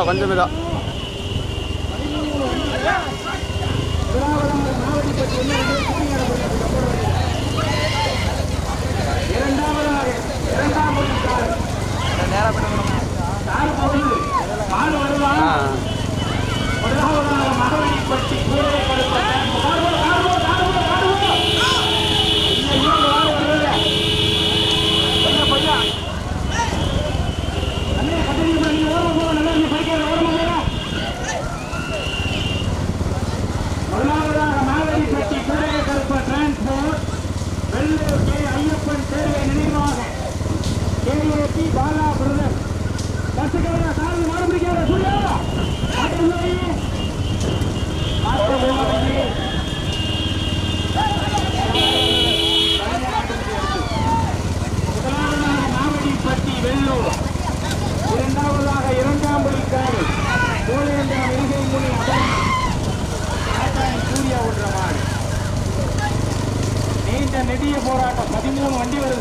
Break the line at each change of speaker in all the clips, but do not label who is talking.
பஞ்சமி தான் ஆ
முதலாவதாக மாவடிப்பட்டி கூடைய கருப்ப டிரான்ஸ்போர்ட் வெள்ளூர் கே ஐயப்பன் தேர்வை நினைவாக கேஏபி பாலா பிரதர் பசுக்கையா சாமி மாடு பிடிக்காத சூர்யா மாட்டு போய் மாட்டு போய் முதலாவதாக மாவடிப்பட்டி வெள்ளூர் இரண்டாவதாக இரண்டாம் பலிக்காடு கோலேந்திரம் இருகை முனி அபயம் ஆட்டாயம் சூர்யா ஒன்ற மாடு நீண்ட நெடிய போராட்டம் பதிமூணு வண்டி வருது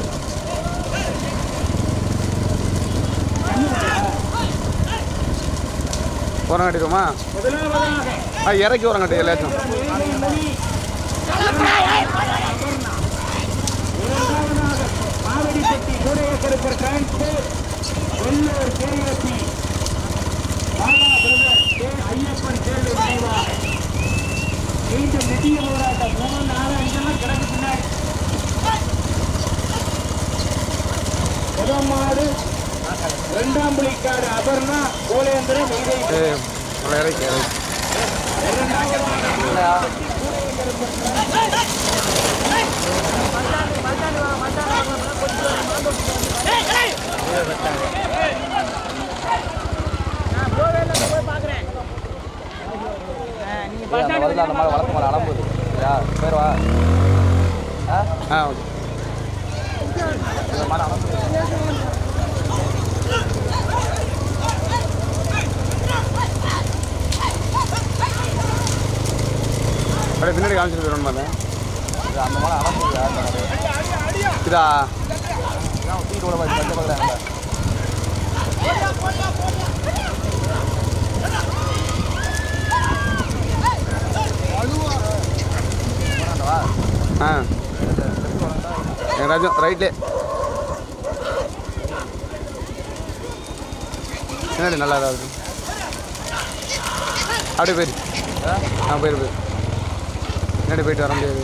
உரம் கட்டிடுமா
முதலாவதாக
ஆ இறக்கி உரம் கட்டி எல்லாச்சும்
இருகை முனி இரண்டாவதாக மாவடிப்பட்டி கோடைய Karuppar transport Vellur KSC Bala brother K Ayyappan தேர்வு நினைவாக நீண்ட நெடிய போராட்டம் மூணு நாலு அஞ்செல்லாம் கிடக்கு பின்னாடி முதல் மாடு இரண்டாம் புலிக்காடு அபர்ணா கோலேந்திரம் இதே
ஏ உள்ள இறக்கி இறக்கி ஆ ஓகே அப்படியே பின்னாடி காமிச்சிட்டு போயிடணும் பார்த்தேன் இதா ஆ ஏதாச்சும் ரைட்லே பின்னாடி நல்லா தான் இருக்கு அப்படியே போயிரு ஆ போயிரு போயிரு பின்னாடி போயிட்டு வர முடியாது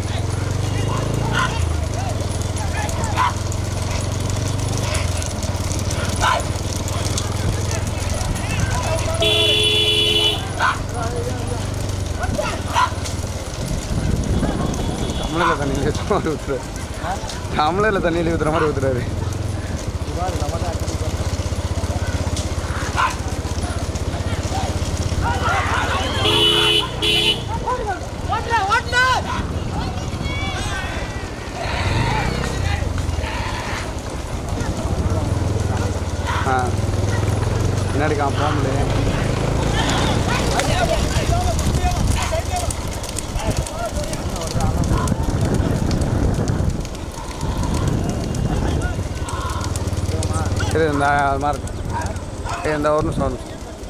தமிழில் தண்ணியில் ஊற்றுற மாதிரி ஊற்றுறாரு தமிழில் தண்ணியில் ஊற்றுற மாதிரி ஊற்றுறாரு ஆ பின்னாடி காப்பாமலே சரி இந்த அது மாதிரி இருக்கு. ஏய், இந்த ஒரு நிமிஷம் ஒரு நிமிஷம்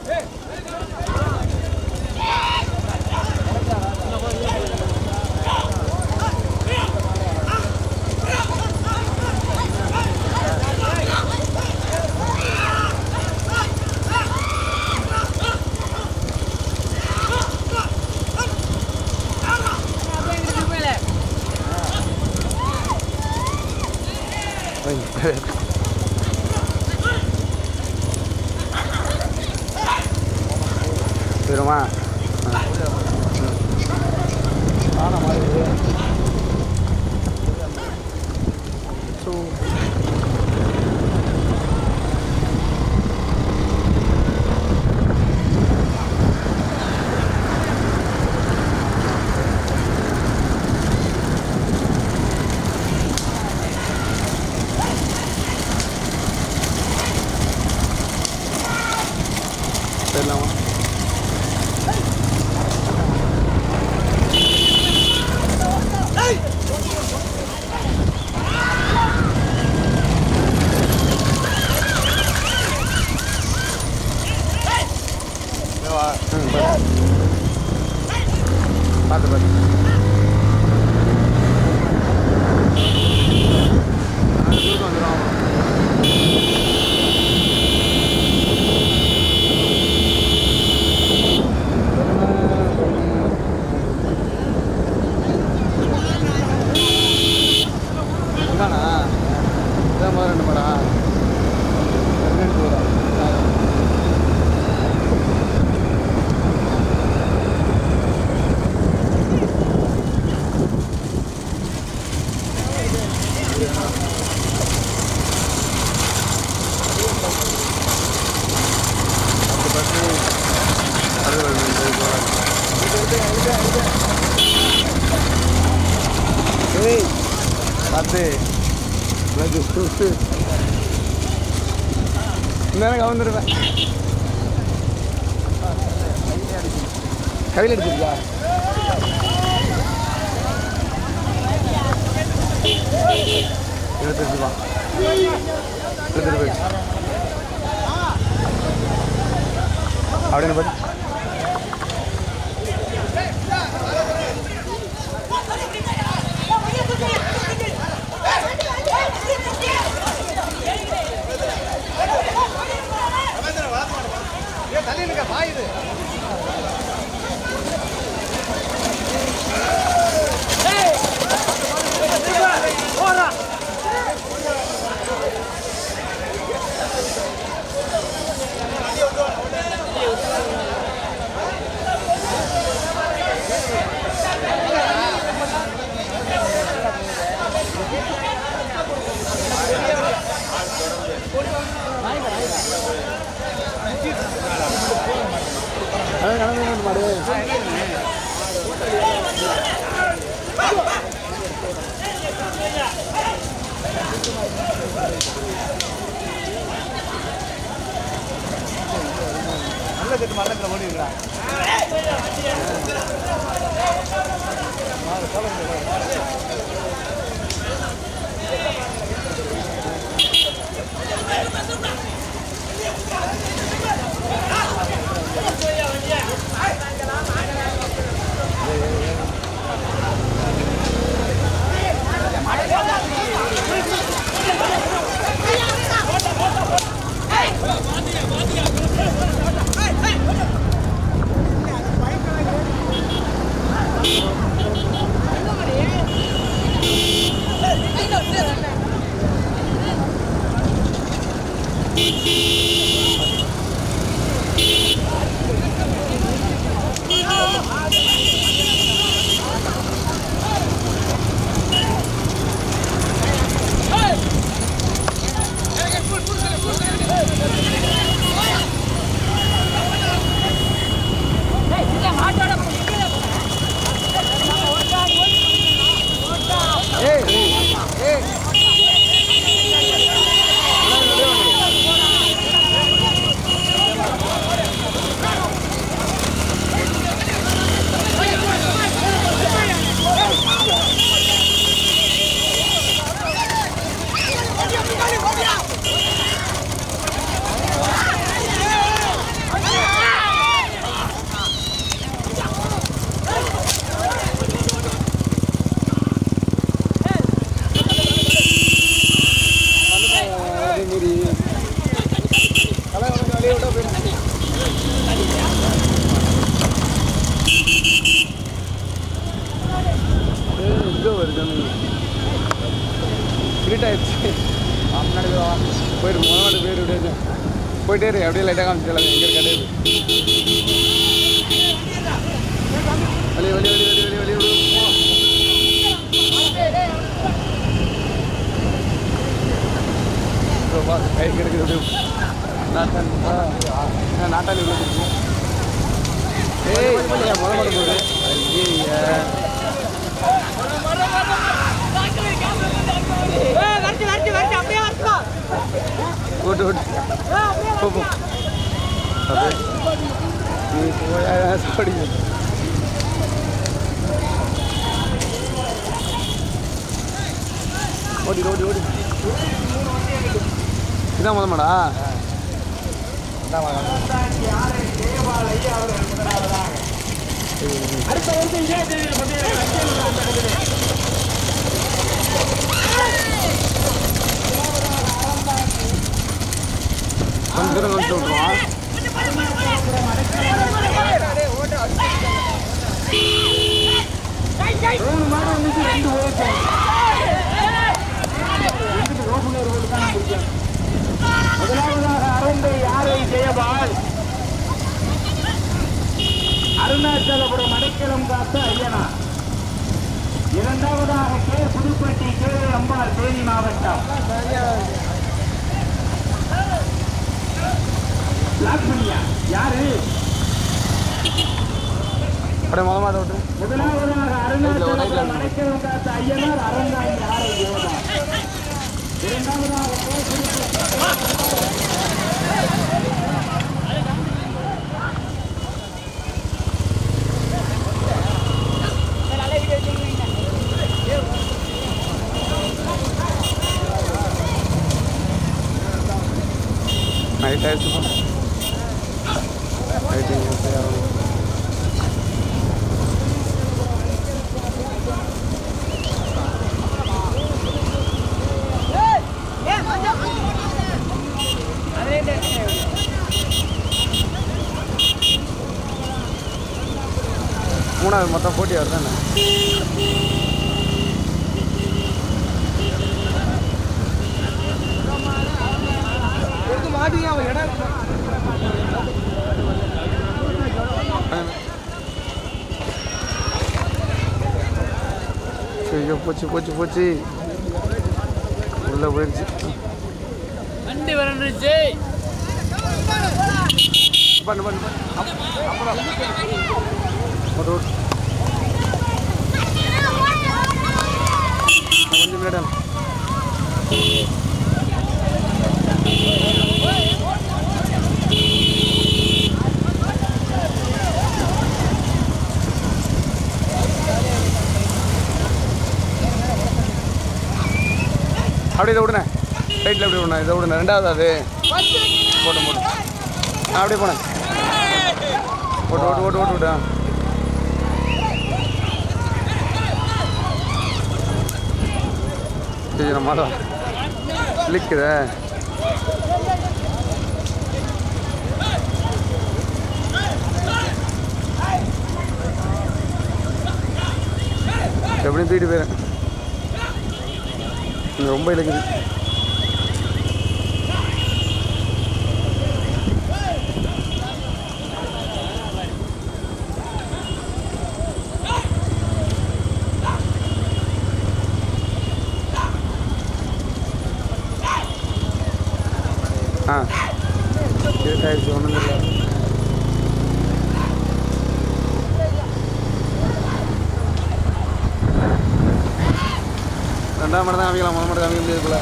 போயிருமா போயிடலாமா ம் பார்த்து பார்த்து பார்த்து தூக்கம் வந்துடும் இதானா இதான் முதல் ரெண்டு மடா ரெண்டு பேரா பத்து பத்து அறுபது ஏய் பார்த்து நேரம் கவர்ந்துருவேன் கையில் எடுத்துருக்கா இருபத்தஞ்சு ரூபா இருபது ரூபாய் அப்படின்னு பார்த்து அதான் கலந்து மாடு நல்ல கட்டு மல்லத்தில் ஓடி இருக்கிறா ஏய் ஏய் அதே மாரி கலை உனக்கு வெளியே விட்டா போயிடும் ஏய், இங்கே வருது இருட்டாயிடுச்சு முன்னாடி வா போயிட்டு முதல்ல போயிரு விடாது போயிட்டே இரு அப்படியே லைட்டாக காமிச்சிடலாம் எங்கே இருக்காடே வெளியே வெளியே வெளியே வெளியே வெளியே வெளியே போ இதோ வா, கை கிடக்குது அப்படியே நாட்டான் ஆ நாட்டாளி உள்ள இருக்கு ஏய் இல்லையா முத மாடு போகுது ஐயா ஓட்டு ஓட்டு போ போ அப்படியே நீ போயா சாப்பிடுங்க ஓடி ஓடி ஓடி இதான் முத மாடா
அடுத்த வந்து இதே தேதியில் பந்தயம் அஞ்சல் நடக்குது
கொஞ்சம் தூரம் வந்து விட்ருவான்
மூணு மாடு வந்துச்சு ரெண்டு ஓட்டு ரோபுணர் தான் முடியும் முதலாவதாக அருந்தை யாரை ஜெயபால் அருணாச்சலபுரம் அடைக்கலம் காத்த ஐயனா இரண்டாவதாக கே புதுப்பட்டி கே அம்பாள் தேனி மாவட்டம் லாக்மணியா யாரு
அப்படியே மொதல் மாட்ட விட்டு
முதலாவதாக அருணாச்சலபுரம் அடைக்கலம் காத்த ஐயனார் அறந்தாங்கி யாரை ஜெயபால் இரண்டாவதாக கே புதுப்பட்டி
நைட் ஆயிடுச்சுப்பா நைட்டு மூணாவது மொத்தம் போட்டி வருதானே ஐயோ போச்சு போச்சு போச்சு உள்ள போயிடுச்சு
வண்டி வரண்டுச்சு
பண்ணு பண்ணு பண்ணு. அப்~ அப்புறம் ஒரு ஒரு- கொஞ்சம் மேடம் அப்படியே இதை விடுனே ரைட்டில் அப்படியே விடுனே இதை விடுனே ரெண்டாவது அது போட்டு போட்டு ஆ, அப்படியே போனேன் ஓட்டு ஓட்டு ஓட்டு ஓட்டு விடு ஆ. சரி நம்ம தான் இழுக்குதே எப்படியும் தூக்கிட்டு போயிடுறேன் இங்க ரொம்ப இழுக்குது ஆ இருட்டாயிடுச்சு ஒன்றும் இல்லை ரெண்டாம் மடம் தான் காமிக்கலாம் முதல் மடம் காமிக்க முடியாதுக்குள்ள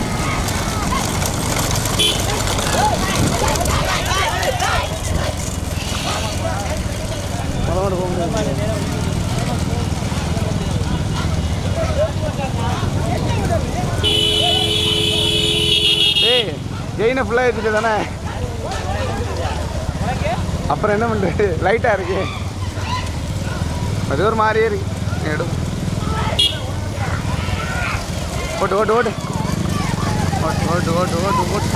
முதல் மடம் போக முடியாது டேய் கெயினை ஃபுல்லாக ஏற்றிட்டு தானே அப்புறம் என்ன பண்ணுறது லைட்டாக இருக்கு அது ஒரு மாதிரியே இருக்கு எடு ஓட்டு ஓட்டு ஓட்டு ஓட்டு ஓட்டு ஓட்டு ஓட்டு ஓட்டு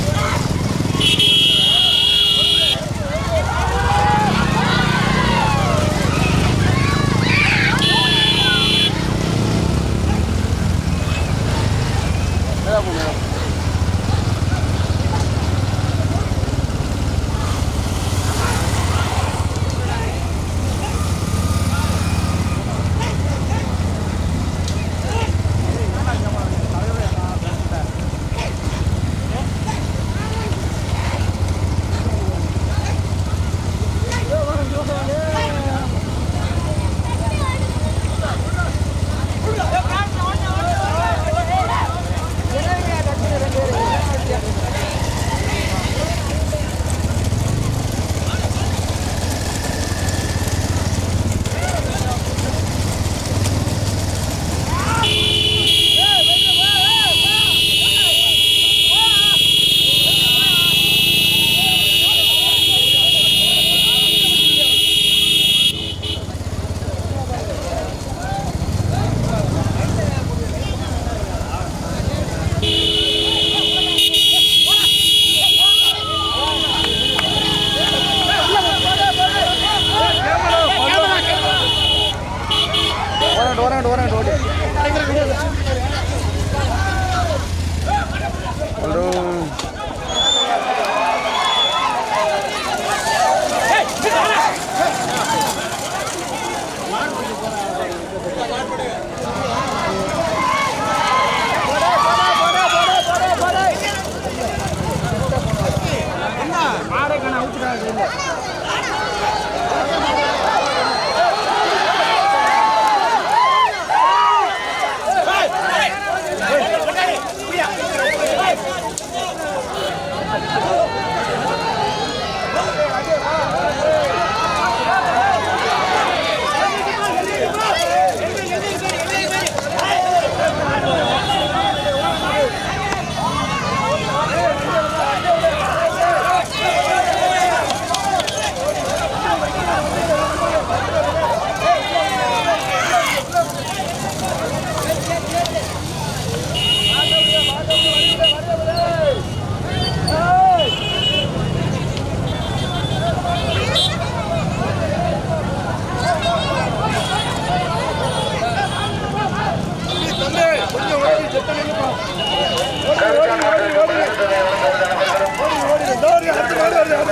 மேலே போ, மேலே போ.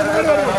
மாடு